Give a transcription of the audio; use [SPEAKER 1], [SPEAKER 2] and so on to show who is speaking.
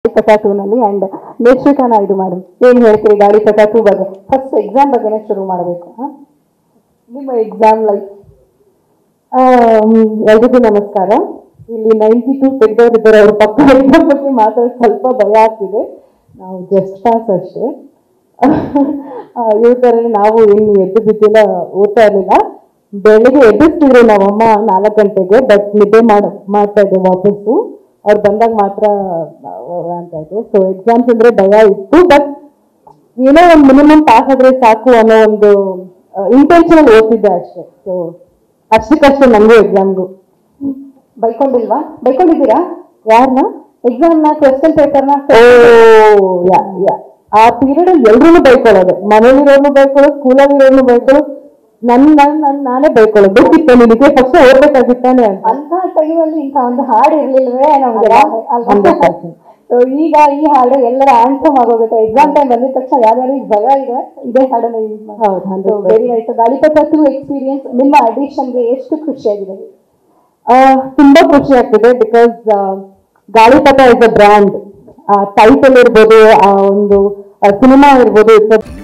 [SPEAKER 1] ಗಾಳಿಪಟ ಟೂನಲ್ಲಿ and Nethrika Naidu madam ಏನ್ ಹೇಳ್ತೀರಿ ಗಾಳಿಪಟ ಟೂ ಬಗ್ಗೆ ಫಸ್ಟ್ ಎಕ್ಸಾಮ್ ಬಗ್ಗೆನೇ ಶುರು ಮಾಡಬೇಕು ನಿಮ್ಮ ಎಕ್ಸಾಮ್ ಲೈಫ್ ಎಲ್ರಿಗೂ ನಮಸ್ಕಾರ ಇಲ್ಲಿ ನೈಂಟಿ ಟೂ ತೆಗೆದವರಿದ್ದಾರೆ ಅವ್ರ ಪಕ್ಕ ಎಕ್ಸಾಮ್ ಬಗ್ಗೆ ಮಾತಾಡೋದು ಸ್ವಲ್ಪ ಭಯ ಆಗ್ತಿದೆ ನಾವು ಜಸ್ಟ್ ಪಾಸ್ ಅಷ್ಟೇ ಇವ್ರ ಥರ ನಾವು ಇನ್ನು ಎದ್ದು ಬಿದ್ದಿಲ್ಲ ಓದ್ತಾ ಇರಲಿಲ್ಲ ಬೆಳಿಗ್ಗೆ ಎಬ್ಬಿಸ್ತಿದ್ರು ನಮ್ಮಮ್ಮ ನಾಲ್ಕು ಗಂಟೆಗೆ ಬಟ್ ನಿದ್ದೆ ಮಾಡ ಮಾಡ್ತಾ ಇದ್ದೆ ವಾಪಸ್ಸು ಅವ್ರು ಬಂದಾಗ ಮಾತ್ರ ಆ, ಅಂತ ಇದ್ದೆ ಸೊ ಎಕ್ಸಾಮ್ಸ್ ಅಂದ್ರೆ ಭಯ ಇತ್ತು ಬಟ್ ಏನೋ ಒಂದು ಮಿನಿಮಮ್ ಪಾಸ್ ಆದ್ರೆ ಸಾಕು ಅನ್ನೋ ಒಂದು ಇಂಟೆನ್ಷನ್ ಓದ್ತಿದ್ದೆ ಅಷ್ಟೇ ಸೊ ಅಷ್ಟಕ್ಕಷ್ಟೇ ನನಗೂ ಎಕ್ಸಾಮ್ಗೂ ಬೈಕೊಂಡಿಲ್ವಾ ಬೈಕೊಂಡಿದ್ದೀರಾ ಯಾರನ್ನ ಎಕ್ಸಾಮ್ನ ಕ್ವೆಶ್ಚನ್ ಪೇಪರ್ನ ಓ ಯಾ ಯಾ ಆ ಪೀರಿಯಡ್ ಅಲ್ಲಿ ಎಲ್ರೂ ಬೈಕೊಳ್ಳೋದು ಮನೇಲಿರೋರ್ನು ಬೈಕೊಳ್ಳೋದು ಸ್ಕೂಲಲ್ಲಿರೋರ್ನು ಬೈಕೊಳ್ಳೋದು ನನ್ ನನ್ ನನ್ ನಾನೇ ಬೈಕೊಳ್ಳೋದು ಬೇಕಿತ್ತು ನಿನಗೆ ಫಸ್ಟ್ ಓದ್ಬೇಕಾಗಿತ್ತಾನೆ ಅಂತ
[SPEAKER 2] ಅಂತ ಟೈಮಲ್ಲಿ ಇಂಥ ಒಂದು ಹಾಡು ಇರ್ಲಿಲ್ವೇ ನಮ್ಗೆ
[SPEAKER 1] ಹಂಡ್ರೆಡ್ ಪರ್ಸೆಂಟ್
[SPEAKER 2] ಸೊ ಈಗ ಈ ಹಾಡು ಎಲ್ಲರ ಆನ್ಸಮ್ ಆಗೋಗುತ್ತೆ ಎಕ್ಸಾಮ್ ಟೈಮ್ ಬಂದಿದ ತಕ್ಷಣ ಯಾರ್ಯಾರಿಗೆ ಭಯ ಇದೆ ಇದೇ ಹಾಡನ್ನ ಯೂಸ್ ಮಾಡಿ
[SPEAKER 1] ಹೌದು hundred
[SPEAKER 2] very nice Gaalipata two experience ನಿಮ್ಮ ಅಡಿಷನ್ಗೆ ಎಷ್ಟು ಖುಷಿಯಾಗಿದೆ
[SPEAKER 1] ಆ, ತುಂಬಾ ಖುಷಿ ಆಗ್ತಿದೆ ಬಿಕಾಸ್ ಗಾಳಿಪಟ ಇಸ್ ಅ ಬ್ರ್ಯಾಂಡ್ ಟೈಟಲ್ ಇರ್ಬೋದು ಆ ಒಂದು ಸಿನಿಮಾ ಇರ್ಬೋದು ಇಟ್ಸ್